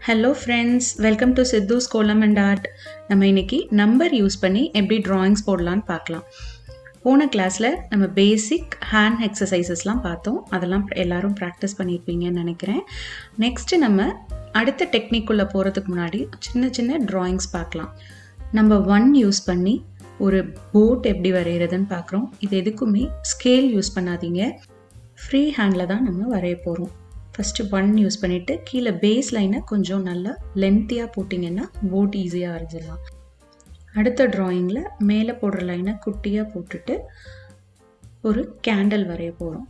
hello friends welcome to Chithu's kolam and art நம்ம இன்னைக்கு number use பண்ணி எப்படி ட்ராயிங்ஸ் போடலான்னு பார்க்கலாம் போன கிளாஸில் நம்ம பேசிக் ஹேண்ட் எக்ஸசைசஸ்லாம் பார்த்தோம் அதெல்லாம் எல்லாரும் ப்ராக்டிஸ் பண்ணியிருப்பீங்கன்னு நினைக்கிறேன் நெக்ஸ்ட்டு நம்ம அடுத்த டெக்னிக்குள்ளே போகிறதுக்கு முன்னாடி சின்ன சின்ன ட்ராயிங்ஸ் பார்க்கலாம் நம்ம ஒன் யூஸ் பண்ணி ஒரு போட் எப்படி வரைகிறதுன்னு பார்க்குறோம் இது எதுக்குமே ஸ்கேல் யூஸ் பண்ணாதீங்க ஃப்ரீ ஹேண்டில் தான் நம்ம வரைய போகிறோம் ஃபஸ்ட்டு ஒன் யூஸ் பண்ணிவிட்டு கீழே பேஸ் லைனை கொஞ்சம் நல்லா லென்த்தியாக போட்டிங்கன்னா போட் ஈஸியாக வரைஞ்சிடலாம் அடுத்த ட்ராயிங்கில் மேலே போடுற லைனை குட்டியாக போட்டுட்டு ஒரு கேண்டில் வரைய போகிறோம்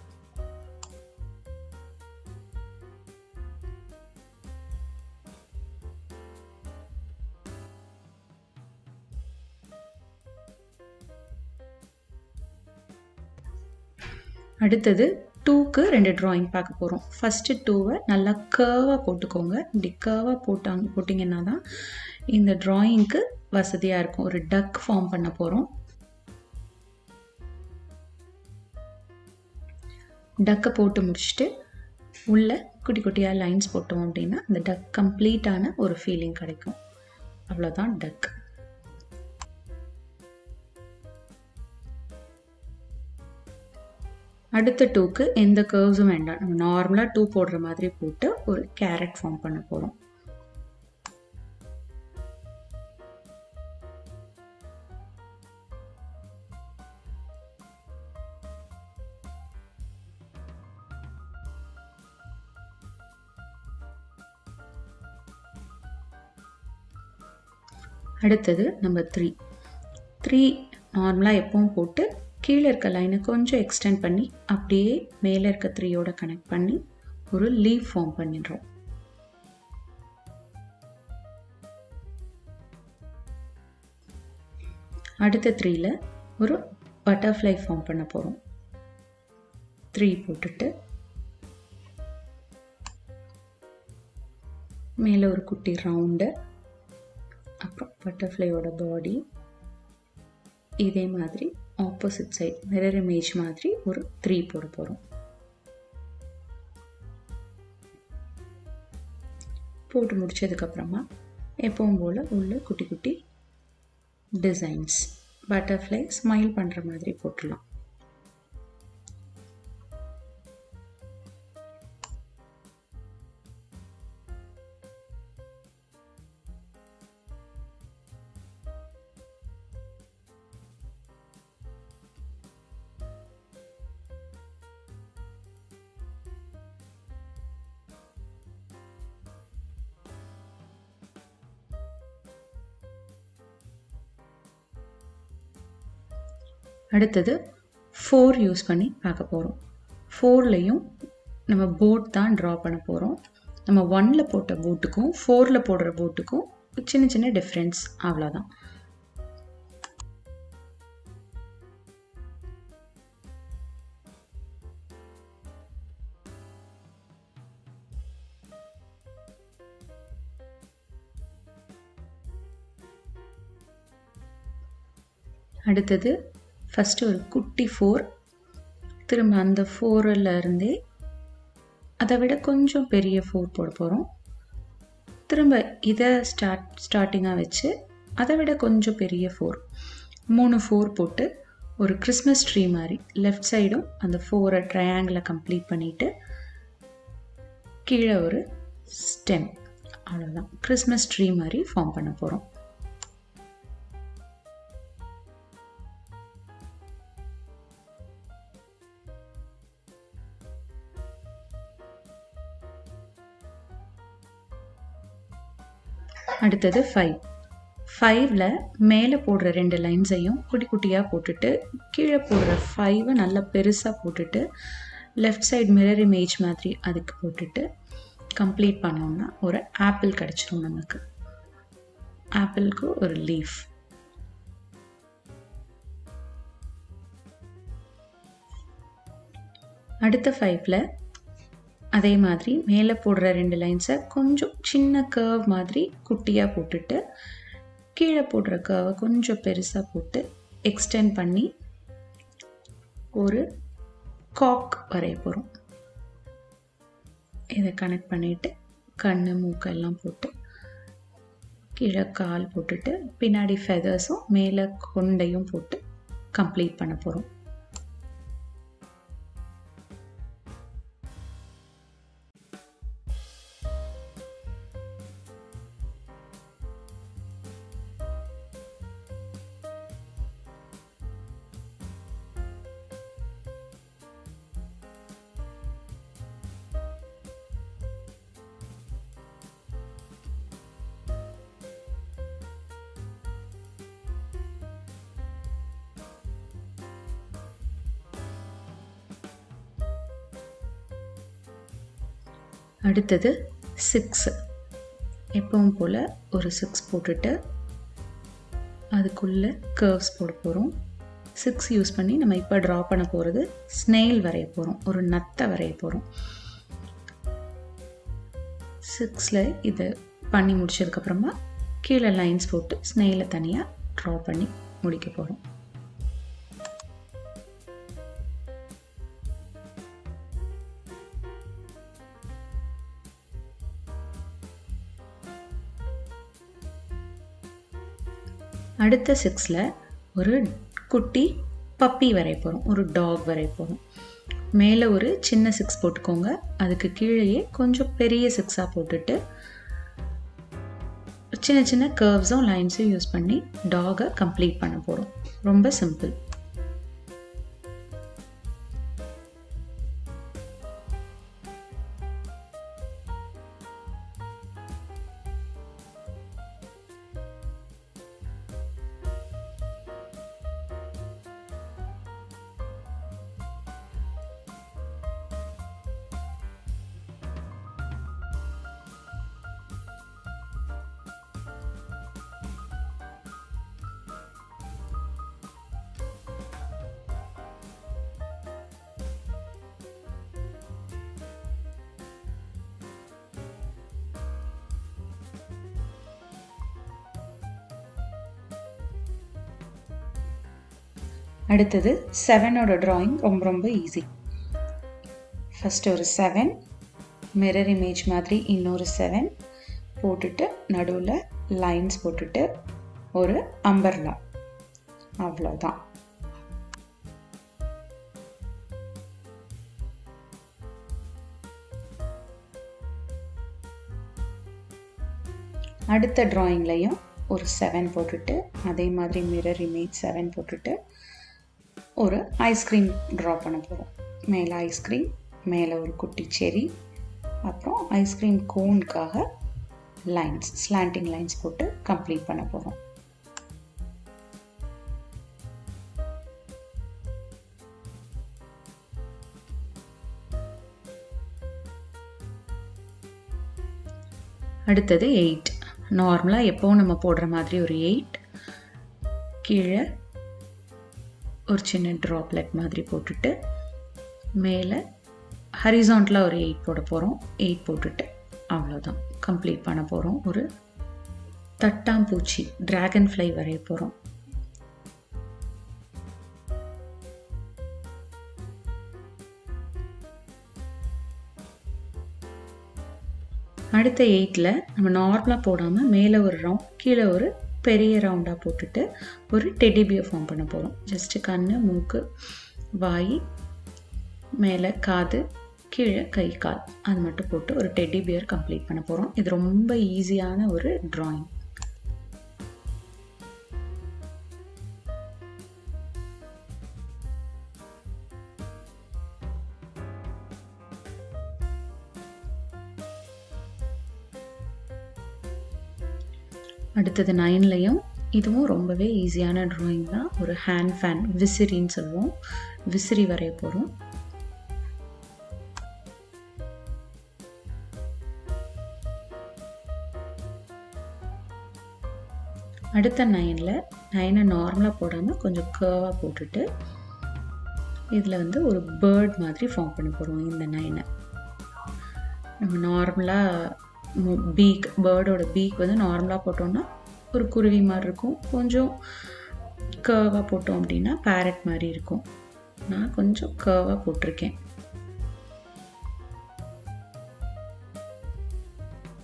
அடுத்தது டூக்கு ரெண்டு ட்ராயிங் பார்க்க போகிறோம் ஃபஸ்ட்டு டூவை நல்லா கேர்வாக போட்டுக்கோங்க இப்படி கேர்வாக போட்டாங்க போட்டிங்கன்னா தான் இந்த ட்ராயிங்க்கு வசதியாக இருக்கும் ஒரு டக் ஃபார்ம் பண்ண போகிறோம் டக்கை போட்டு முடிச்சுட்டு உள்ள குட்டி குட்டியாக லைன்ஸ் போட்டோம் அப்படின்னா அந்த டக் கம்ப்ளீட்டான ஒரு ஃபீலிங் கிடைக்கும் அவ்வளோதான் டக் அடுத்த டூக்கு எந்த கர்வ்ஸும் வேண்டாம் நம்ம நார்மலாக டூ போடுற மாதிரி போட்டு ஒரு கேரட் ஃபார்ம் பண்ண போகிறோம் அடுத்தது நம்பர் த்ரீ த்ரீ நார்மலாக எப்பவும் போட்டு கீழே இருக்க லைனை கொஞ்சம் எக்ஸ்டெண்ட் பண்ணி அப்படியே மேலே இருக்க த்ரீயோட கனெக்ட் பண்ணி ஒரு லீவ் ஃபார்ம் பண்ணிடுறோம் அடுத்த த்ரீல ஒரு பட்டர்ஃப்ளை ஃபார்ம் பண்ண போகிறோம் த்ரீ போட்டுட்டு மேலே ஒரு குட்டி ரவுண்டு அப்புறம் பட்டர்ஃப்ளையோட பாடி இதே மாதிரி ஆப்போசிட் சைட் மிரர் இமேஜ் மாதிரி ஒரு த்ரீ போட போகிறோம் போட்டு முடிச்சதுக்கப்புறமா எப்பவும் போல் உள்ள குட்டி குட்டி டிசைன்ஸ் பட்டர்ஃப்ளை ஸ்மைல் பண்ணுற மாதிரி போட்டுடலாம் அடுத்தது ஃபோர் யூஸ் பண்ணி பார்க்க போகிறோம் ஃபோர்லேயும் நம்ம போட் தான் ட்ரா பண்ண போகிறோம் நம்ம ஒனில் போட்ட போட்டுக்கும் ஃபோரில் போடுற போட்டுக்கும் சின்ன சின்ன டிஃப்ரென்ஸ் அவ்வளோதான் அடுத்தது ஃபஸ்ட்டு ஒரு குட்டி ஃபோர் திரும்ப அந்த ஃபோரில் இருந்தே அதை விட கொஞ்சம் பெரிய ஃபோர் போட போகிறோம் திரும்ப இதை ஸ்டார்ட் ஸ்டார்டிங்காக வச்சு அதை விட கொஞ்சம் பெரிய ஃபோர் மூணு ஃபோர் போட்டு ஒரு கிறிஸ்மஸ் ட்ரீ மாதிரி லெஃப்ட் சைடும் அந்த ஃபோரை ட்ரையாங்கிளை கம்ப்ளீட் பண்ணிவிட்டு கீழே ஒரு ஸ்டெம் அவ்வளோதான் கிறிஸ்மஸ் ட்ரீ மாதிரி ஃபார்ம் பண்ண போகிறோம் அடுத்தது ஃபைவ் ஃபைவ்ல மேலே போடுற ரெண்டு லைன்ஸையும் குட்டி குட்டியாக போட்டுட்டு கீழே போடுற ஃபைவை நல்லா பெருசாக போட்டுட்டு லெஃப்ட் சைடு மிரர் இமேஜ் மாதிரி அதுக்கு போட்டுட்டு கம்ப்ளீட் பண்ணோம்னா ஒரு ஆப்பிள் கிடச்சிரும் நமக்கு ஆப்பிளுக்கு ஒரு லீஃப் அடுத்த ஃபைவ்ல அதே மாதிரி மேலே போடுற ரெண்டு லைன்ஸை கொஞ்சம் சின்ன கர்வ் மாதிரி குட்டியாக போட்டுட்டு கீழே போடுற கர்வை கொஞ்சம் பெருசாக போட்டு எக்ஸ்டெண்ட் பண்ணி ஒரு காக் வரைய போகிறோம் இதை கனெக்ட் பண்ணிவிட்டு கண் மூக்கெல்லாம் போட்டு கீழே கால் போட்டுட்டு பின்னாடி ஃபெதர்ஸும் மேலே கொண்டையும் போட்டு கம்ப்ளீட் பண்ண போகிறோம் அடுத்தது சிக்ஸு எப்பவும் போல் ஒரு சிக்ஸ் போட்டுட்டு அதுக்குள்ளே கர்வ்ஸ் போட போகிறோம் சிக்ஸ் யூஸ் பண்ணி நம்ம இப்போ ட்ரா பண்ண போகிறது ஸ்னெயில் வரைய போகிறோம் ஒரு நத்தை வரைய போகிறோம் சிக்ஸில் இதை பண்ணி முடிச்சதுக்கப்புறமா கீழே லைன்ஸ் போட்டு ஸ்னெயிலை தனியாக ட்ரா பண்ணி முடிக்க போகிறோம் அடுத்த சிக்ஸில் ஒரு குட்டி பப்பி வரைய போகிறோம் ஒரு டாக் வரைய போகிறோம் மேலே ஒரு சின்ன சிக்ஸ் போட்டுக்கோங்க அதுக்கு கீழேயே கொஞ்சம் பெரிய சிக்ஸாக போட்டுட்டு சின்ன சின்ன கர்வ்ஸும் லைன்ஸும் யூஸ் பண்ணி டாகை கம்ப்ளீட் பண்ண போகிறோம் ரொம்ப சிம்பிள் அடுத்தது செவனோட ட்ராயிங் ரொம்ப ரொம்ப ஈஸி ஃபஸ்ட்டு ஒரு செவன் மிரர் இமேஜ் மாதிரி இன்னொரு செவன் போட்டுட்டு நடுவில் லைன்ஸ் போட்டுட்டு ஒரு அம்பர்லா அவ்வளோதான் அடுத்த ட்ராயிங்லையும் ஒரு செவன் போட்டுட்டு அதே மாதிரி மிரர் இமேஜ் செவன் போட்டுட்டு ஒரு ஐஸ்கிரீம் ட்ரா பண்ண போகிறோம் மேலே ஐஸ்கிரீம் மேலே ஒரு குட்டி செரி அப்புறம் ஐஸ்கிரீம் கோனுக்காக லைன்ஸ் ஸ்லாண்டிங் லைன்ஸ் போட்டு கம்ப்ளீட் பண்ண போகிறோம் அடுத்தது எயிட் நார்மலாக எப்போவும் நம்ம போடுற மாதிரி ஒரு எயிட் கீழே ஒரு சின்ன ட்ராப்லெட் மாதிரி போட்டுட்டு மேலே ஹரிசான்டலாக ஒரு எயிட் போட போகிறோம் எயிட் போட்டுட்டு அவ்வளோதான் கம்ப்ளீட் பண்ண போகிறோம் ஒரு தட்டாம்பூச்சி ட்ராகன் ஃப்ளை வரைய போகிறோம் அடுத்த எயிட்டில் நம்ம நார்மலாக போடாமல் மேலே ஒரு ரவுண்ட் கீழே ஒரு பெரிய ரவுண்டாக போட்டுட்டு ஒரு டெடி பியர் ஃபார்ம் பண்ண போகிறோம் ஜஸ்ட்டு கண் மூக்கு வாய் மேலே காது கீழே கை கால் அது மட்டும் போட்டு ஒரு டெடி பியர் கம்ப்ளீட் பண்ண போகிறோம் இது ரொம்ப ஈஸியான ஒரு ட்ராயிங் அடுத்தது நைன்லையும் இதுவும் ரொம்பவே ஈஸியான ட்ராயிங் தான் ஒரு ஹேண்ட் ஃபேன் விசிறின்னு சொல்லுவோம் விசிறி வரைய போகிறோம் அடுத்த நைனில் நைனை நார்மலாக போடாமல் கொஞ்சம் கேர்வாக போட்டுட்டு இதில் வந்து ஒரு பேர்ட் மாதிரி ஃபார்ம் பண்ண போகிறோம் இந்த நைனை நம்ம நார்மலாக பீக் பேர்டோட பீக் வந்து நார்மலாக போட்டோம்னா ஒரு குருவி மாதிரி இருக்கும் கொஞ்சம் கேர்வாக போட்டோம் அப்படின்னா பேரட் மாதிரி இருக்கும் நான் கொஞ்சம் கேர்வாக போட்டிருக்கேன்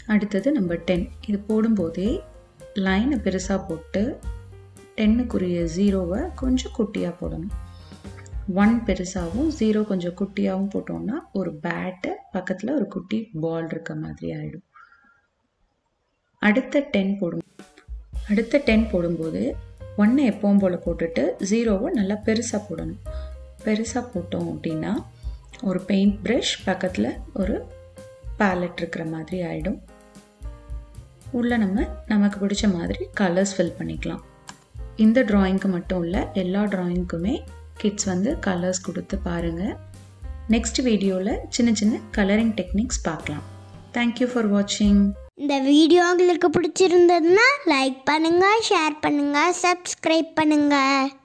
அடுத்தது நம்பர் டென் இது போடும்போதே லைனை பெருசாக போட்டு டென்னுக்குரிய ஜீரோவை கொஞ்சம் குட்டியாக போடணும் ஒன் பெருசாகவும் ஜீரோ கொஞ்சம் குட்டியாகவும் போட்டோம்னா ஒரு பேட்டு பக்கத்தில் ஒரு குட்டி பால் இருக்க மாதிரி ஆகிடும் அடுத்த டென் போடும் அடுத்த டென் போடும்போது ஒன்றை எப்பவும் போல் போட்டுட்டு ஜீரோவை நல்லா பெருசாக போடணும் பெருசாக போட்டோம் அப்படின்னா ஒரு பெயிண்ட் ப்ரஷ் பக்கத்தில் ஒரு பேலட் இருக்கிற மாதிரி ஆகிடும் உள்ளே நம்ம நமக்கு பிடிச்ச மாதிரி கலர்ஸ் ஃபில் பண்ணிக்கலாம் இந்த ட்ராயிங்க்கு மட்டும் இல்லை எல்லா ட்ராயிங்க்குமே கிட்ஸ் வந்து கலர்ஸ் கொடுத்து பாருங்கள் நெக்ஸ்ட் வீடியோவில் சின்ன சின்ன கலரிங் டெக்னிக்ஸ் பார்க்கலாம் தேங்க்யூ ஃபார் வாட்சிங் இந்த வீடியோ உங்களுக்கு பிடிச்சிருந்ததுன்னா லைக் பண்ணுங்க ஷேர் பண்ணுங்க சப்ஸ்கிரைப் பண்ணுங்க